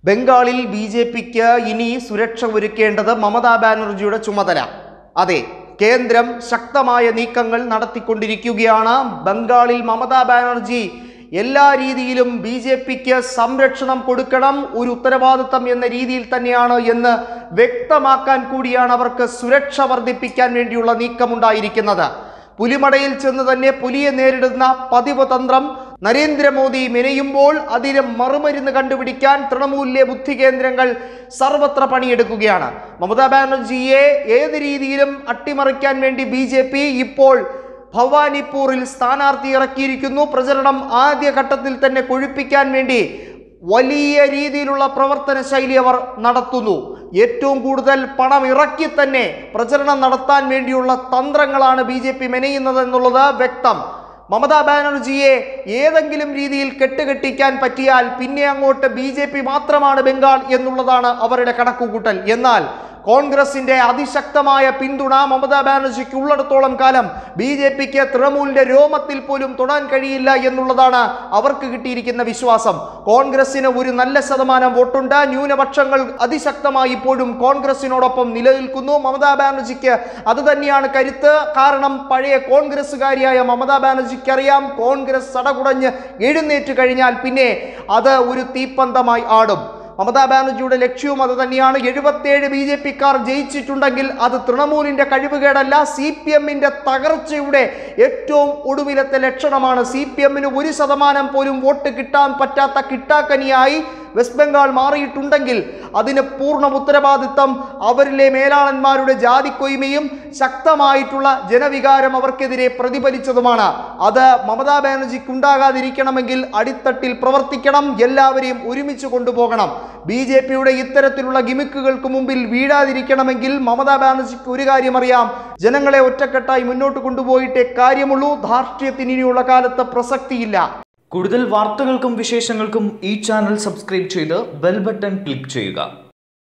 ബംഗാളിൽ B J പിക്ക് ഇനി സുരക്ഷ ഒരുക്കേണ്ടത് മമതാ ബാനർജിയുടെ ചുമതല അതെ കേന്ദ്രം ശക്തമായ നീക്കങ്ങൾ നടത്തിക്കൊണ്ടിരിക്കുകയാണ് ബംഗാളിൽ മമതാ ബാനർജി എല്ലാ രീതിയിലും ബി ജെ പിക്ക് സംരക്ഷണം കൊടുക്കണം ഒരു ഉത്തരവാദിത്തം എന്ന രീതിയിൽ തന്നെയാണ് എന്ന് വ്യക്തമാക്കാൻ കൂടിയാണ് അവർക്ക് സുരക്ഷ വർദ്ധിപ്പിക്കാൻ വേണ്ടിയുള്ള നീക്കമുണ്ടായിരിക്കുന്നത് പുലിമടയിൽ ചെന്ന് തന്നെ പുലിയെ നേരിടുന്ന പതിവ് തന്ത്രം നരേന്ദ്രമോദി മെനയുമ്പോൾ അതിന് മറുമരുന്ന് കണ്ടുപിടിക്കാൻ തൃണമൂലിലെ ബുദ്ധി കേന്ദ്രങ്ങൾ സർവത്ര പണിയെടുക്കുകയാണ് മമതാ ബാനർജിയെ ഏത് രീതിയിലും അട്ടിമറിക്കാൻ വേണ്ടി ബി ഇപ്പോൾ ഭവാനിപ്പൂറിൽ സ്ഥാനാർത്ഥി ഇറക്കിയിരിക്കുന്നു പ്രചരണം ആദ്യഘട്ടത്തിൽ തന്നെ കൊഴുപ്പിക്കാൻ വേണ്ടി വലിയ രീതിയിലുള്ള പ്രവർത്തന ശൈലി അവർ നടത്തുന്നു ഏറ്റവും കൂടുതൽ പണം ഇറക്കി തന്നെ പ്രചരണം നടത്താൻ വേണ്ടിയുള്ള തന്ത്രങ്ങളാണ് ബി ജെ പി മെനയുന്നത് എന്നുള്ളത് വ്യക്തം മമതാ ബാനർജിയെ ഏതെങ്കിലും രീതിയിൽ കെട്ടുകെട്ടിക്കാൻ പറ്റിയാൽ പിന്നെ അങ്ങോട്ട് ബി ജെ പി മാത്രമാണ് ബംഗാൾ എന്നുള്ളതാണ് അവരുടെ കണക്കുകൂട്ടൽ എന്നാൽ കോൺഗ്രസിന്റെ അതിശക്തമായ പിന്തുണ മമതാ ബാനർജിക്ക് ഉള്ളിടത്തോളം കാലം ബി ജെ പിക്ക് തൃണമൂലിന്റെ രോമത്തിൽ പോലും തൊടാൻ കഴിയില്ല എന്നുള്ളതാണ് അവർക്ക് കിട്ടിയിരിക്കുന്ന വിശ്വാസം കോൺഗ്രസിന് ഒരു നല്ല ശതമാനം വോട്ടുണ്ട് ന്യൂനപക്ഷങ്ങൾ അതിശക്തമായി ഇപ്പോഴും കോൺഗ്രസിനോടൊപ്പം നിലനിൽക്കുന്നു മമതാ ബാനർജിക്ക് അത് തന്നെയാണ് കരുത്ത് കാരണം പഴയ കോൺഗ്രസ്സുകാരിയായ മമതാ ബാനർജിക്ക് അറിയാം കോൺഗ്രസ് സടകുടഞ്ഞ് എഴുന്നേറ്റ് കഴിഞ്ഞാൽ പിന്നെ അത് ഒരു തീപ്പന്തമായി ആടും മമതാ ബാനർജിയുടെ ലക്ഷ്യവും അത് തന്നെയാണ് എഴുപത്തേഴ് ബി ജെ പിക്കാർ ജയിച്ചിട്ടുണ്ടെങ്കിൽ അത് തൃണമൂലിന്റെ കഴിവുകേടല്ല സി പി എമ്മിന്റെ തകർച്ചയുടെ ഏറ്റവും ഒടുവിലത്തെ ലക്ഷണമാണ് സി പി എമ്മിന് ഒരു ശതമാനം പോലും വോട്ട് കിട്ടാൻ പറ്റാത്ത കിട്ടാക്കനിയായി വെസ്റ്റ് ബംഗാൾ മാറിയിട്ടുണ്ടെങ്കിൽ അതിന് പൂർണ്ണ ഉത്തരവാദിത്തം അവരിലെ മേലാളന്മാരുടെ ജാതിക്കൊയ്മയും ശക്തമായിട്ടുള്ള ജനവികാരം അവർക്കെതിരെ പ്രതിഫലിച്ചതുമാണ് അത് മമതാ ബാനർജിക്ക് ഉണ്ടാകാതിരിക്കണമെങ്കിൽ അടിത്തട്ടിൽ പ്രവർത്തിക്കണം എല്ലാവരെയും ഒരുമിച്ച് കൊണ്ടുപോകണം ബി ജെ പിയുടെ ഇത്തരത്തിലുള്ള ഗിമിക്കുകൾക്ക് മുമ്പിൽ വീഴാതിരിക്കണമെങ്കിൽ മമതാ ബാനർജിക്ക് ഒരു കാര്യം അറിയാം ജനങ്ങളെ ഒറ്റക്കെട്ടായി മുന്നോട്ട് കൊണ്ടുപോയിട്ടേ കാര്യമുള്ളൂ ധാർഷ്ട്യത്തിന് ഇനിയുള്ള കാലത്ത് പ്രസക്തിയില്ല കൂടുതൽ വാർത്തകൾക്കും വിശേഷങ്ങൾക്കും ഈ ചാനൽ സബ്സ്ക്രൈബ് ചെയ്ത് ബെൽ ബട്ടൺ ക്ലിക്ക് ചെയ്യുക